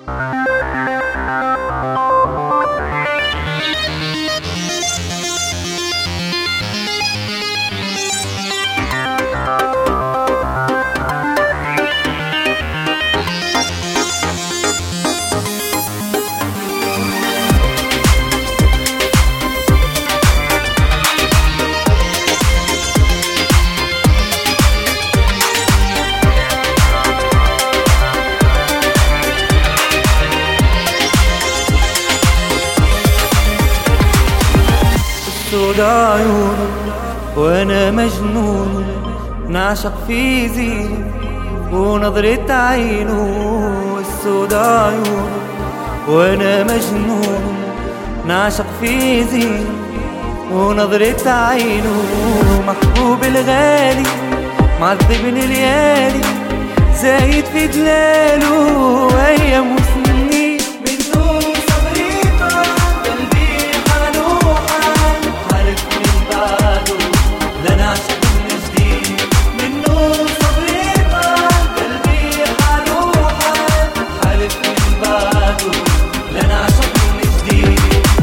سود عيونه وانا مجنون نعشق في زينه ونظرة عينه السود عيونه وانا مجنون نعشق في زينه ونظرة عينه محبوب الغالي معذبني ليالي زايد في دلاله ايام وسنين من دون صبريطة قلبي حنوحة حالف من بعده لا نعشق من جديد من نور صبريطة قلبي حنوحة حالف من بعده لا نعشق من جديد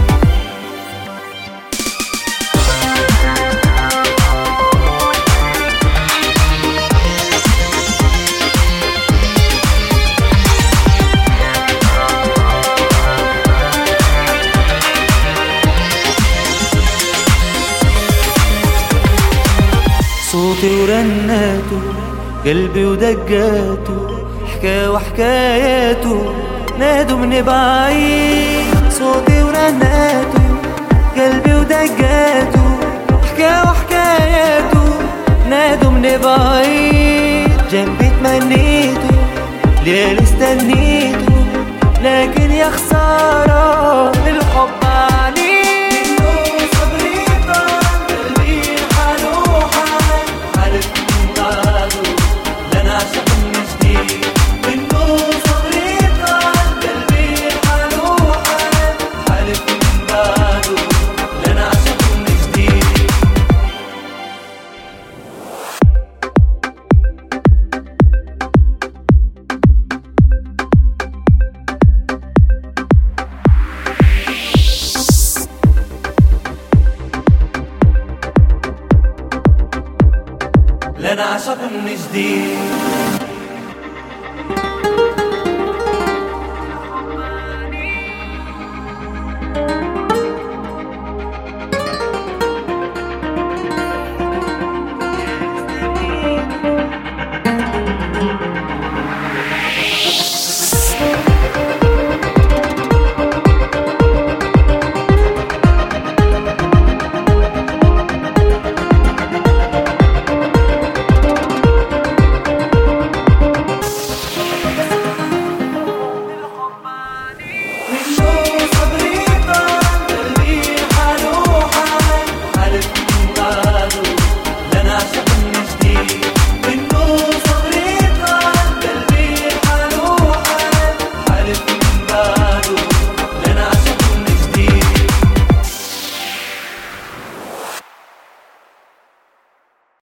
صوتي ورناته قلبي ودقاته حكا وحكاياته نادوا من بعيد صوتي ورناته قلبي ودقاته حكا وحكاياته نادوا من بعيد جنبي تمنيته ليل استنيته لكن يا خسارة الحب عنيد صبريطة قلبي حنوحة حالف من بعده لا نعشق من جديد من نور صبريطة قلبي حنوحة حالف من بعده لا نعشق من جديد لا نعشق من جديد